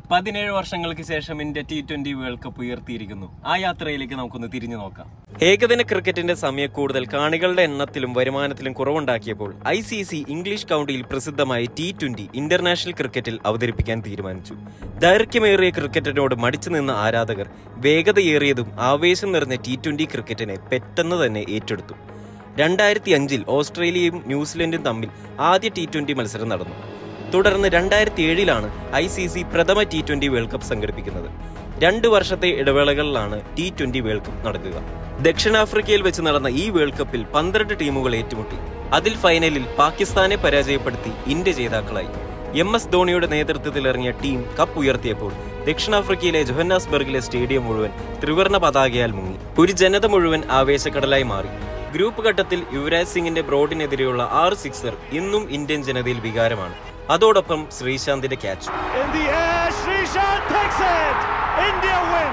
പതിനേഴ് വർഷങ്ങൾക്ക് ശേഷം India T twenty world cup ഉയർത്തിയിരിക്കുന്നു ആ യാത്രയിലേക്ക് നമുക്കൊന്ന് തിരിഞ്ഞു നോക്കാം ഏകദിന ക്രിക്കറ്റിന്റെ സമയക്കൂടുതൽ കാണികളുടെ എണ്ണത്തിലും വരുമാനത്തിലും കുറവുണ്ടാക്കിയപ്പോൾ ഐ സി സി ഇംഗ്ലീഷ് കൗണ്ടിയിൽ പ്രസിദ്ധമായ ടി ട്വന്റി ഇന്റർനാഷണൽ ക്രിക്കറ്റിൽ അവതരിപ്പിക്കാൻ തീരുമാനിച്ചു ദൈർഘ്യമേറിയ ക്രിക്കറ്റിനോട് മടിച്ചു നിന്ന ആരാധകർ വേഗതയേറിയതും ആവേശം നിറഞ്ഞ ടി ട്വന്റി ക്രിക്കറ്റിനെ പെട്ടെന്ന് തന്നെ ഏറ്റെടുത്തു രണ്ടായിരത്തി അഞ്ചിൽ ഓസ്ട്രേലിയയും ന്യൂസിലൻഡും തമ്മിൽ ആദ്യ ടി ട്വന്റി മത്സരം നടന്നു തുടർന്ന് രണ്ടായിരത്തി ഏഴിലാണ് ഐ സി സി പ്രഥമ ടി ട്വന്റി വേൾഡ് കപ്പ് സംഘടിപ്പിക്കുന്നത് രണ്ട് വർഷത്തെ ഇടവേളകളിലാണ് ടി ട്വന്റി വേൾഡ് കപ്പ് നടക്കുക ദക്ഷിണാഫ്രിക്കയിൽ വെച്ച് നടന്ന ഈ വേൾഡ് കപ്പിൽ പന്ത്രണ്ട് ടീമുകൾ ഏറ്റുമുട്ടി അതിൽ ഫൈനലിൽ പാകിസ്ഥാനെ പരാജയപ്പെടുത്തി ഇന്ത്യ ജേതാക്കളായി എം എസ് ധോണിയുടെ നേതൃത്വത്തിൽ ഇറങ്ങിയ ടീം കപ്പ് ഉയർത്തിയപ്പോൾ ദക്ഷിണാഫ്രിക്കയിലെ ജോഹന്നാസ്ബർഗിലെ സ്റ്റേഡിയം മുഴുവൻ ത്രിവർണ പതാകയാൽ മുങ്ങി ഒരു ജനത മുഴുവൻ ആവേശക്കടലായി മാറി ഗ്രൂപ്പ് ഘട്ടത്തിൽ യുവരാജ് സിംഗിന്റെ ബ്രോഡിനെതിരെയുള്ള ആറ് സിക്സർ ഇന്നും ഇന്ത്യൻ ജനതയിൽ വികാരമാണ് അതോടൊപ്പം ശ്രീശാന്തിന്റെ catch In the air, Srishant takes it! India win!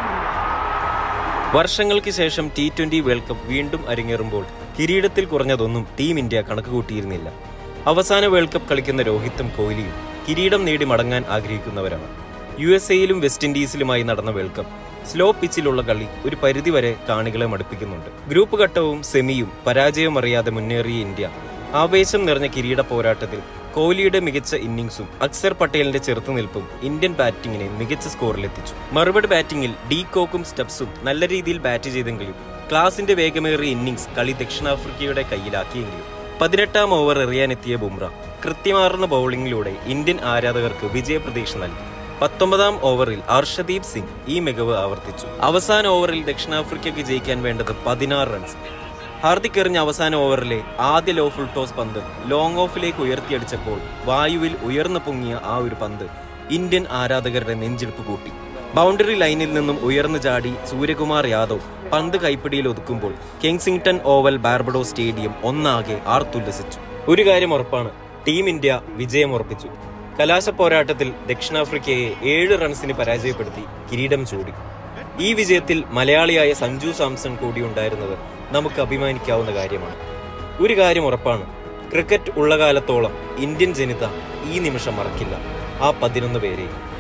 വർഷങ്ങൾക്ക് ശേഷം ടി ട്വന്റി വേൾഡ് കപ്പ് വീണ്ടും അരങ്ങേറുമ്പോൾ കിരീടത്തിൽ കുറഞ്ഞതൊന്നും ടീം ഇന്ത്യ കണക്കുകൂട്ടിയിരുന്നില്ല അവസാന വേൾഡ് കപ്പ് കളിക്കുന്ന രോഹിത്തും കോഹ്ലിയും കിരീടം നേടി മടങ്ങാൻ ആഗ്രഹിക്കുന്നവരാണ് യു എസ് എയിലും വെസ്റ്റ് ഇൻഡീസിലുമായി നടന്ന വേൾഡ് കപ്പ് സ്ലോ പിച്ചിലുള്ള കളി ഒരു പരിധിവരെ കാണികളെ മടുപ്പിക്കുന്നുണ്ട് ഗ്രൂപ്പ് ഘട്ടവും സെമിയും പരാജയം അറിയാതെ മുന്നേറിയ ഇന്ത്യ ആവേശം നിറഞ്ഞ കിരീട പോരാട്ടത്തിൽ കോഹ്ലിയുടെ മികച്ച ഇന്നിംഗ്സും അക്സർ പട്ടേലിന്റെ ചെറുത്തുനിൽപ്പും ഇന്ത്യൻ ബാറ്റിംഗിനെ മികച്ച സ്കോറിലെത്തിച്ചു മറുപടി ബാറ്റിംഗിൽ ഡി കോക്കും സ്റ്റെപ്സും നല്ല രീതിയിൽ ബാറ്റ് ചെയ്തെങ്കിലും ക്ലാസിന്റെ വേഗമേറിയ ഇന്നിംഗ്സ് കളി ദക്ഷിണാഫ്രിക്കയുടെ കയ്യിലാക്കിയെങ്കിലും പതിനെട്ടാം ഓവർ എറിയാനെത്തിയ ബുംറ കൃത്യമാർന്ന ബൗളിംഗിലൂടെ ഇന്ത്യൻ ആരാധകർക്ക് വിജയപ്രതീക്ഷ നൽകി പത്തൊമ്പതാം ഓവറിൽ അർഷദീപ് സിംഗ് ഈ മികവ് ആവർത്തിച്ചു അവസാന ഓവറിൽ ദക്ഷിണാഫ്രിക്കയ്ക്ക് ജയിക്കാൻ വേണ്ടത് പതിനാറ് റൺസ് ഹാർദിക് എറിഞ്ഞ അവസാന ഓവറിലെ ആദ്യ ലോ ഫുൾ ടോസ് പന്ത് ലോങ് ഓഫിലേക്ക് ഉയർത്തിയടിച്ചപ്പോൾ വായുവിൽ ഉയർന്നു പൊങ്ങിയ ആ ഒരു പന്ത് ഇന്ത്യൻ ആരാധകരുടെ നെഞ്ചിടിപ്പ് കൂട്ടി ബൗണ്ടറി ലൈനിൽ നിന്നും ഉയർന്നു ചാടി സൂര്യകുമാർ യാദവ് പന്ത് കൈപ്പിടിയിൽ ഒതുക്കുമ്പോൾ കെങ്സിംഗ്ടൺ ഓവൽ ബാർബഡോ സ്റ്റേഡിയം ഒന്നാകെ ആർത്തുല്ലസിച്ചു ഒരു കാര്യം ഉറപ്പാണ് ടീം ഇന്ത്യ വിജയം ഉറപ്പിച്ചു കലാശ പോരാട്ടത്തിൽ ദക്ഷിണാഫ്രിക്കയെ ഏഴ് റൺസിന് പരാജയപ്പെടുത്തി കിരീടം ചൂടി ഈ വിജയത്തിൽ മലയാളിയായ സഞ്ജു സാംസൺ കൂടി ഉണ്ടായിരുന്നത് നമുക്ക് അഭിമാനിക്കാവുന്ന കാര്യമാണ് ഒരു കാര്യം ഉറപ്പാണ് ക്രിക്കറ്റ് ഉള്ള കാലത്തോളം ഇന്ത്യൻ ജനത ഈ നിമിഷം മറക്കില്ല ആ പതിനൊന്ന് പേരെയും